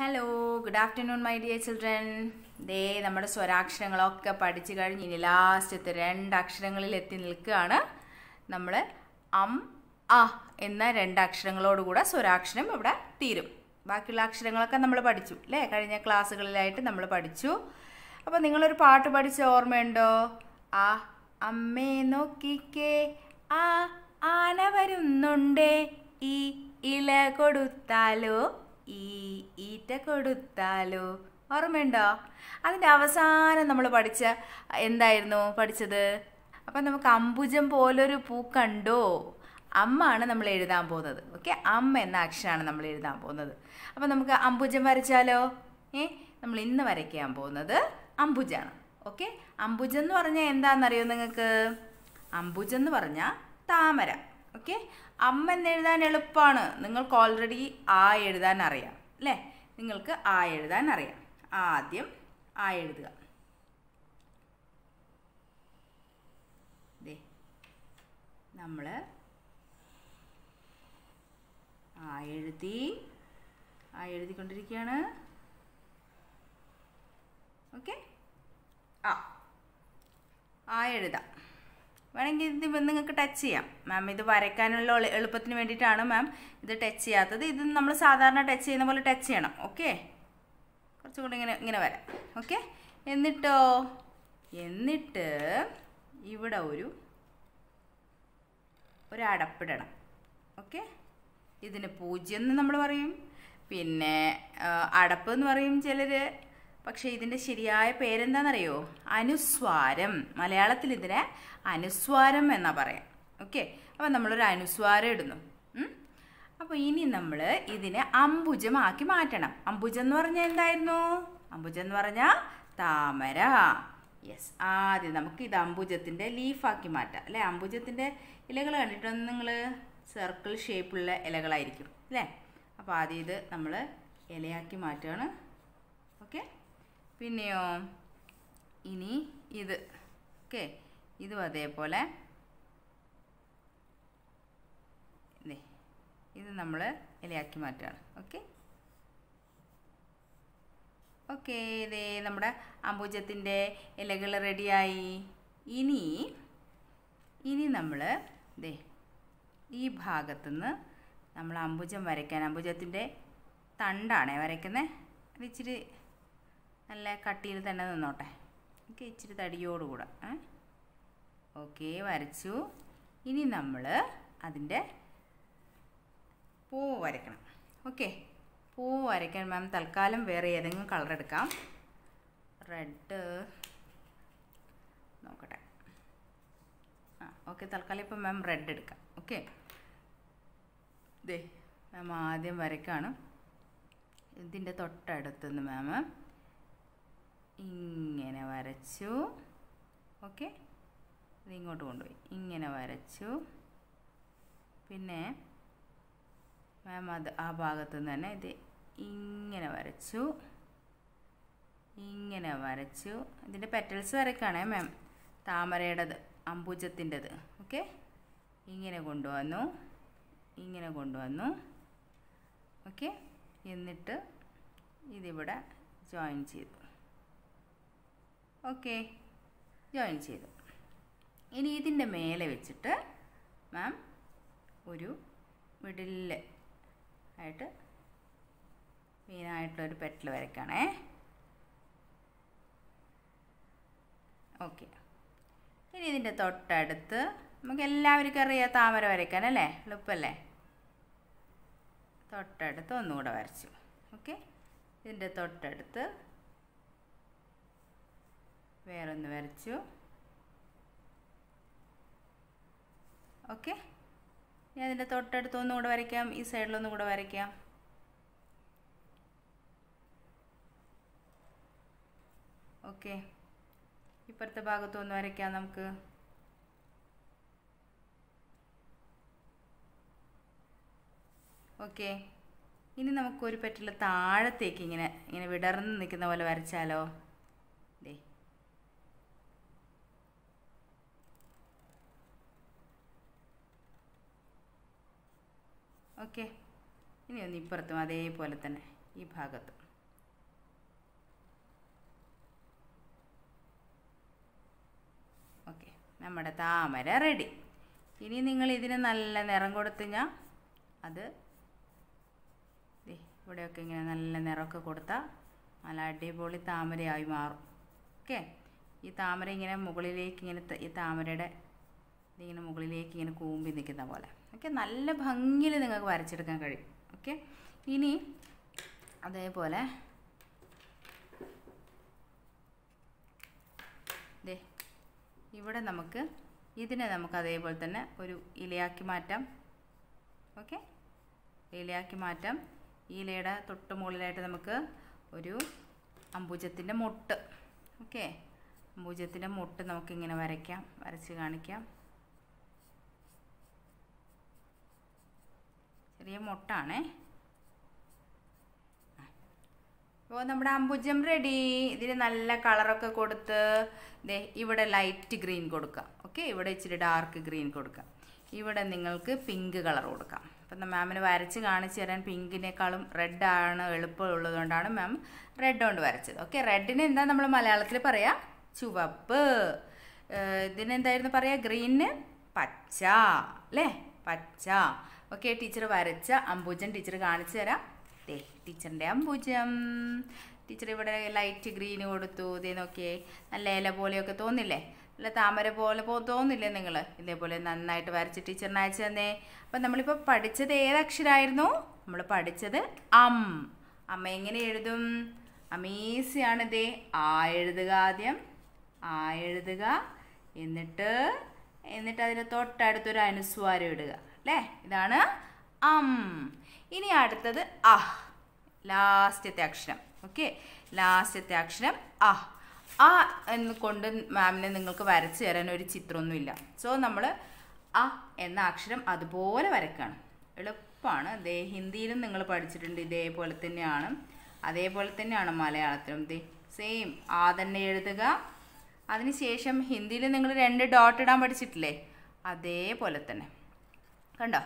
Hello good afternoon my dear children ദേ നമ്മുടെ സ്വരാക്ഷരങ്ങളൊക്കെ പഠിച്ചു കഴിഞ്ഞ് ഇനി ലാസ്റ്റത്തെ രണ്ട് അക്ഷരങ്ങളിൽ എത്തി നിൽക്കുകയാണ് നമ്മൾ അം അ എന്ന രണ്ട് അക്ഷരങ്ങളോടുകൂടെ സ്വരാക്ഷരം ഇവിടെ തീരും ബാക്കിയുള്ള അക്ഷരങ്ങളൊക്കെ നമ്മൾ പഠിച്ചു അല്ലേ കഴിഞ്ഞ ക്ലാസ്സുകളിലായിട്ട് നമ്മൾ പഠിച്ചു അപ്പോൾ നിങ്ങളൊരു പാട്ട് പഠിച്ച ഓർമ്മയുണ്ടോ ആ അമ്മേ നോക്കിക്കേ ആ ആന വരുന്നുണ്ടേ ഈ ഇല കൊടുത്താലോ ഈ ഈറ്റ കൊടുത്താലോ ഓർമ്മയുണ്ടോ അതിൻ്റെ അവസാനം നമ്മൾ പഠിച്ച എന്തായിരുന്നു പഠിച്ചത് അപ്പം നമുക്ക് അംബുജം പോലൊരു പൂ കണ്ടോ അമ്മ ആണ് നമ്മൾ എഴുതാൻ പോകുന്നത് ഓക്കെ അമ്മ എന്ന അക്ഷരമാണ് നമ്മൾ എഴുതാൻ പോകുന്നത് അപ്പം നമുക്ക് അംബുജം വരച്ചാലോ ഏ നമ്മൾ ഇന്ന് വരയ്ക്കാൻ പോകുന്നത് അംബുജാണ് ഓക്കെ അംബുജം എന്ന് പറഞ്ഞാൽ എന്താണെന്നറിയോ നിങ്ങൾക്ക് അംബുജം എന്ന് പറഞ്ഞാൽ താമര ഓക്കെ അമ്മ എന്ന് എഴുതാൻ എളുപ്പമാണ് നിങ്ങൾക്ക് ഓൾറെഡി ആ എഴുതാൻ അറിയാം അല്ലേ നിങ്ങൾക്ക് ആ എഴുതാൻ അറിയാം ആദ്യം ആ എഴുതുക ദേ നമ്മൾ ആ എഴുതി ആ എഴുതിക്കൊണ്ടിരിക്കുകയാണ് ഓക്കെ ആ ആ എഴുതാം വേണമെങ്കിൽ ഇത് നിങ്ങൾക്ക് ടച്ച് ചെയ്യാം മാം ഇത് വരയ്ക്കാനുള്ള എളു- എളുപ്പത്തിന് വേണ്ടിയിട്ടാണ് മാം ഇത് ടച്ച് ചെയ്യാത്തത് ഇത് നമ്മൾ സാധാരണ ടച്ച് ചെയ്യുന്ന പോലെ ടച്ച് ചെയ്യണം ഓക്കെ കുറച്ചും കൂടി ഇങ്ങനെ ഇങ്ങനെ വരാം ഓക്കെ എന്നിട്ടോ എന്നിട്ട് ഇവിടെ ഒരു ഒരു അടപ്പിടണം ഓക്കെ ഇതിന് പൂജ്യം എന്ന് നമ്മൾ പറയും പിന്നെ ആ, അടപ്പ് എന്ന് പറയും ചിലർ പക്ഷേ ഇതിൻ്റെ ശരിയായ പേരെന്താണെന്നറിയോ അനുസ്വാരം മലയാളത്തിൽ ഇതിനെ അനുസ്വാരം എന്നാ പറയാം ഓക്കെ അപ്പം നമ്മളൊരു അനുസ്വാരം ഇടുന്നു ഉം? അപ്പോൾ ഇനി നമ്മൾ ഇതിനെ അംബുജമാക്കി മാറ്റണം അംബുജം എന്ന് പറഞ്ഞാൽ എന്തായിരുന്നു അംബുജം എന്ന് പറഞ്ഞാൽ താമര യെസ് ആദ്യം നമുക്ക് ഇത് അംബുജത്തിൻ്റെ ലീഫാക്കി മാറ്റാം അല്ലേ അംബുജത്തിൻ്റെ ഇലകൾ കണ്ടിട്ടൊന്ന് നിങ്ങൾ സർക്കിൾ ഷേപ്പുള്ള ഇലകളായിരിക്കും അല്ലേ അപ്പോൾ ആദ്യം ഇത് നമ്മൾ ഇലയാക്കി മാറ്റുകയാണ് ഓക്കെ പിന്നെയോ ഇനി ഇത് ഓക്കെ ഇതും അതേപോലെ ദേ, ഇത് നമ്മൾ ഇലയാക്കി മാറ്റുകയാണ് ഓക്കെ ഓക്കെ ഇതേ നമ്മുടെ അംബുജത്തിൻ്റെ ഇലകൾ റെഡിയായി ഇനി ഇനി നമ്മൾ ദേ ഈ ഭാഗത്തുനിന്ന് നമ്മൾ അംബുജം വരയ്ക്കാൻ അംബുജത്തിൻ്റെ തണ്ടാണേ വരയ്ക്കുന്നത് അത് ഇച്ചിരി നല്ല കട്ടിയിൽ തന്നെ നിന്നോട്ടെ ഓക്കെ ഇച്ചിരി തടിയോടുകൂടെ ഏ ഓക്കെ വരച്ചു ഇനി നമ്മൾ അതിൻ്റെ പൂ വരയ്ക്കണം ഓക്കെ പൂ വരയ്ക്കാൻ മാം തൽക്കാലം വേറെ ഏതെങ്കിലും കളർ എടുക്കാം റെഡ് നോക്കട്ടെ ആ ഓക്കെ തൽക്കാലം ഇപ്പം മാം റെഡ് എടുക്കാം ഓക്കെ ദേ മാം ആദ്യം വരയ്ക്കാണ് ഇതിൻ്റെ തൊട്ടടുത്തുനിന്ന് മാം ഇങ്ങനെ വരച്ചു ഓക്കെ ഇത് ഇങ്ങോട്ട് കൊണ്ടുപോയി ഇങ്ങനെ വരച്ചു പിന്നെ മാം അത് ആ ഭാഗത്തു നിന്ന് തന്നെ ഇത് ഇങ്ങനെ വരച്ചു ഇങ്ങനെ വരച്ചു ഇതിൻ്റെ പെറ്റൽസ് വരയ്ക്കാണേ മാം താമരയുടേത് അംബുജത്തിൻ്റെത് ഓക്കെ ഇങ്ങനെ കൊണ്ടുവന്നു ഇങ്ങനെ കൊണ്ടുവന്നു ഓക്കെ എന്നിട്ട് ഇതിവിടെ ജോയിൻ ചെയ്തു ഓക്കെ ജോയിൻ ചെയ്തു ഇനി ഇതിൻ്റെ മേലെ വെച്ചിട്ട് മാം ഒരു മിഡിലിൽ ആയിട്ട് മെയിനായിട്ടുള്ളൊരു പെറ്റൽ വരയ്ക്കണേ ഓക്കെ ഇനി ഇതിൻ്റെ തൊട്ടടുത്ത് നമുക്ക് എല്ലാവർക്കും അറിയാം താമര വരയ്ക്കാൻ അല്ലേ എളുപ്പമല്ലേ തൊട്ടടുത്ത് ഒന്നുകൂടെ വരച്ചു ഓക്കെ ഇതിൻ്റെ തൊട്ടടുത്ത് വേറൊന്ന് വരച്ചു ഓക്കെ ഇനി അതിൻ്റെ തൊട്ടടുത്ത് ഒന്നുകൂടെ വരയ്ക്കാം ഈ സൈഡിലൊന്നും കൂടെ വരയ്ക്കാം ഓക്കെ ഇപ്പുറത്തെ ഭാഗത്തൊന്ന് വരയ്ക്കാം നമുക്ക് ഓക്കെ ഇനി നമുക്കൊരു പെറ്റിൽ താഴത്തേക്ക് ഇങ്ങനെ ഇങ്ങനെ വിടർന്ന് നിൽക്കുന്ന പോലെ വരച്ചാലോ ദേ ഓക്കെ ഇനി ഒന്ന് ഇപ്പുറത്തും അതേപോലെ തന്നെ ഈ ഭാഗത്തും നമ്മുടെ താമര റെഡി ഇനി നിങ്ങൾ ഇതിന് നല്ല നിറം കൊടുത്തു കഴിഞ്ഞാൽ അത് ദേ ഇവിടെയൊക്കെ ഇങ്ങനെ നല്ല നിറമൊക്കെ കൊടുത്താൽ നല്ല അടിപൊളി താമരയായി മാറും ഓക്കെ ഈ താമര ഇങ്ങനെ മുകളിലേക്ക് ഇങ്ങനെ ത- ഈ താമരയുടെ ഇതിങ്ങനെ മുകളിലേക്ക് ഇങ്ങനെ കൂമ്പി നിൽക്കുന്ന പോലെ ഓക്കെ നല്ല ഭംഗിയിൽ നിങ്ങൾക്ക് വരച്ചെടുക്കാൻ കഴിയും ഓക്കെ ഇനി അതേപോലെ ദേ ഇവിടെ നമുക്ക് ഇതിനെ നമുക്ക് അതേപോലെ തന്നെ ഒരു ഇലയാക്കി മാറ്റാം ഓക്കെ ഇലയാക്കി മാറ്റാം ഈ ഇലയുടെ തൊട്ട് മുകളിലായിട്ട് നമുക്ക് ഒരു അമ്പുജത്തിൻ്റെ മുട്ട് ഓക്കെ അമ്പുജത്തിൻ്റെ മുട്ട് നമുക്കിങ്ങനെ വരയ്ക്കാം വരച്ച് കാണിക്കാം ചെറിയ മുട്ടാണേ അപ്പോൾ നമ്മുടെ അമ്പുജം റെഡി ഇതിന് നല്ല കളറൊക്കെ കൊടുത്ത് ദേ ഇവിടെ ലൈറ്റ് ഗ്രീൻ കൊടുക്കാം ഓക്കെ ഇവിടെ ഇച്ചിരി ഡാർക്ക് ഗ്രീൻ കൊടുക്കാം ഇവിടെ നിങ്ങൾക്ക് പിങ്ക് കളർ കൊടുക്കാം അപ്പം മാമിന് വരച്ച് കാണിച്ചു തരാൻ പിങ്കിനേക്കാളും റെഡ് ആണ് എളുപ്പമുള്ളതുകൊണ്ടാണ് മാം റെഡ് കൊണ്ട് വരച്ചത് ഓക്കെ റെഡിന് എന്താ നമ്മൾ മലയാളത്തിൽ പറയാം ചുവപ്പ് ഏഹ് ഇതിനെന്തായിരുന്നു പറയുക ഗ്രീനിന് പച്ച അല്ലേ പച്ച ഓക്കെ ടീച്ചർ വരച്ച അമ്പുജം ടീച്ചർ കാണിച്ചു തരാം ദേ ടീച്ചറിൻ്റെ അമ്പുജം ടീച്ചർ ഇവിടെ ലൈറ്റ് ഗ്രീന് കൊടുത്തു ഇതേ നോക്കിയേ നല്ല ഇല പോലെയൊക്കെ തോന്നില്ലേ നല്ല താമര പോലെ പോ തോന്നില്ലേ നിങ്ങൾ ഇതേപോലെ നന്നായിട്ട് വരച്ച് ടീച്ചറിന് അയച്ചു തന്നേ അപ്പം നമ്മളിപ്പോൾ പഠിച്ചത് ഏതക്ഷരമായിരുന്നു നമ്മൾ പഠിച്ചത് അം അമ്മ എങ്ങനെ എഴുതും അമേസിയാണ് ഇതേ ആ എഴുതുക ആദ്യം ആ എഴുതുക എന്നിട്ട് എന്നിട്ട് അതിന് തൊട്ടടുത്തൊരു അനുസ്വാരം ഇടുക അല്ലേ ഇതാണ് അം ഇനി അടുത്തത് അഹ് ലാസ്റ്റത്തെ അക്ഷരം ഓക്കെ ലാസ്റ്റത്തെ അക്ഷരം അഹ് ആ എന്ന് കൊണ്ട് മാമിനെ നിങ്ങൾക്ക് വരച്ചു തരാൻ ഒരു ചിത്രമൊന്നുമില്ല സോ നമ്മൾ അ എന്ന അക്ഷരം അതുപോലെ വരയ്ക്കണം എളുപ്പമാണ് ദേ ഹിന്ദിയിലും നിങ്ങൾ പഠിച്ചിട്ടുണ്ട് ഇതേപോലെ തന്നെയാണ് അതേപോലെ തന്നെയാണ് മലയാളത്തിലും ദേ സെയിം ആ തന്നെ എഴുതുക അതിനുശേഷം ഹിന്ദിയിൽ നിങ്ങൾ രണ്ട് ഡോട്ട് ഇടാൻ പഠിച്ചിട്ടില്ലേ അതേപോലെ തന്നെ കണ്ടോ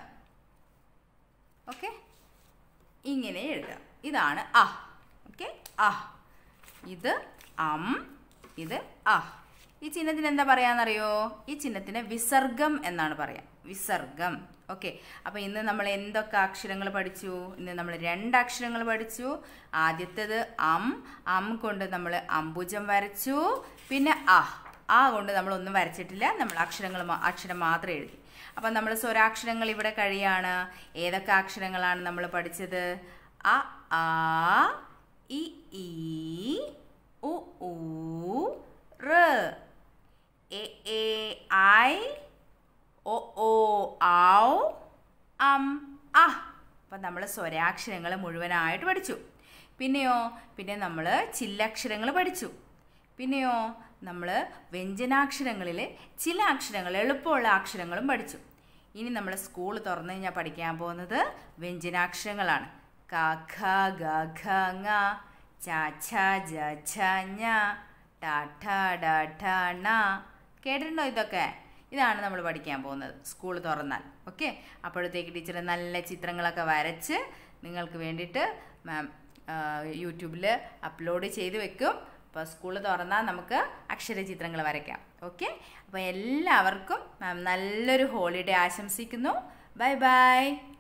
ഓക്കെ ഇങ്ങനെ എഴുതാം ഇതാണ് അ ഓക്കെ അ ഇത് അം ഇത് അ ഈ ചിഹ്നത്തിന് എന്താ പറയാന്നറിയോ ഈ ചിഹ്നത്തിന് വിസർഗം എന്നാണ് പറയാം വിസർഗം ഓക്കെ അപ്പോൾ ഇന്ന് നമ്മൾ എന്തൊക്കെ അക്ഷരങ്ങൾ പഠിച്ചു ഇന്ന് നമ്മൾ രണ്ട് അക്ഷരങ്ങൾ പഠിച്ചു ആദ്യത്തേത് അം അം കൊണ്ട് നമ്മൾ അംബുജം വരച്ചു പിന്നെ അ ആ കൊണ്ട് നമ്മൾ ഒന്നും വരച്ചിട്ടില്ല നമ്മൾ അക്ഷരങ്ങൾ മാ- അക്ഷരം മാത്രം എഴുതി അപ്പം നമ്മൾ സ്വരാക്ഷരങ്ങൾ ഇവിടെ കഴിയാണ് ഏതൊക്കെ അക്ഷരങ്ങളാണ് നമ്മൾ പഠിച്ചത് അ ആ ഇ ഈ ഉ ഊ റ് എ എ ഐ ഒ ഓ ഔ അം അ അപ്പം നമ്മൾ സ്വരാക്ഷരങ്ങൾ മുഴുവനായിട്ട് പഠിച്ചു പിന്നെയോ പിന്നെ നമ്മൾ ചില്ലക്ഷരങ്ങൾ പഠിച്ചു പിന്നെയോ നമ്മൾ വ്യഞ്ജനാക്ഷരങ്ങളിൽ ചില അക്ഷരങ്ങൾ എളുപ്പമുള്ള അക്ഷരങ്ങളും പഠിച്ചു ഇനി നമ്മൾ സ്കൂൾ തുറന്നു കഴിഞ്ഞാൽ പഠിക്കാൻ പോകുന്നത് വ്യഞ്ജനാക്ഷരങ്ങളാണ് ക ഖ ഗ ഘ ങ ച ഛ ജ ഛ ഞ ട ഠ ഡ ഠ ണ കേട്ടിട്ടുണ്ടോ ഇതൊക്കെ ഇതാണ് നമ്മൾ പഠിക്കാൻ പോകുന്നത് സ്കൂൾ തുറന്നാൽ ഓക്കെ അപ്പോഴത്തേക്ക് ടീച്ചർ നല്ല ചിത്രങ്ങളൊക്കെ വരച്ച് നിങ്ങൾക്ക് വേണ്ടിയിട്ട് മാം യൂട്യൂബിൽ അപ്ലോഡ് ചെയ്ത് വെക്കും അപ്പോൾ സ്കൂൾ തുറന്നാൽ നമുക്ക് അക്ഷരചിത്രങ്ങൾ വരയ്ക്കാം ഓക്കെ അപ്പോൾ എല്ലാവർക്കും മാം നല്ലൊരു ഹോളിഡേ ആശംസിക്കുന്നു ബൈ ബൈ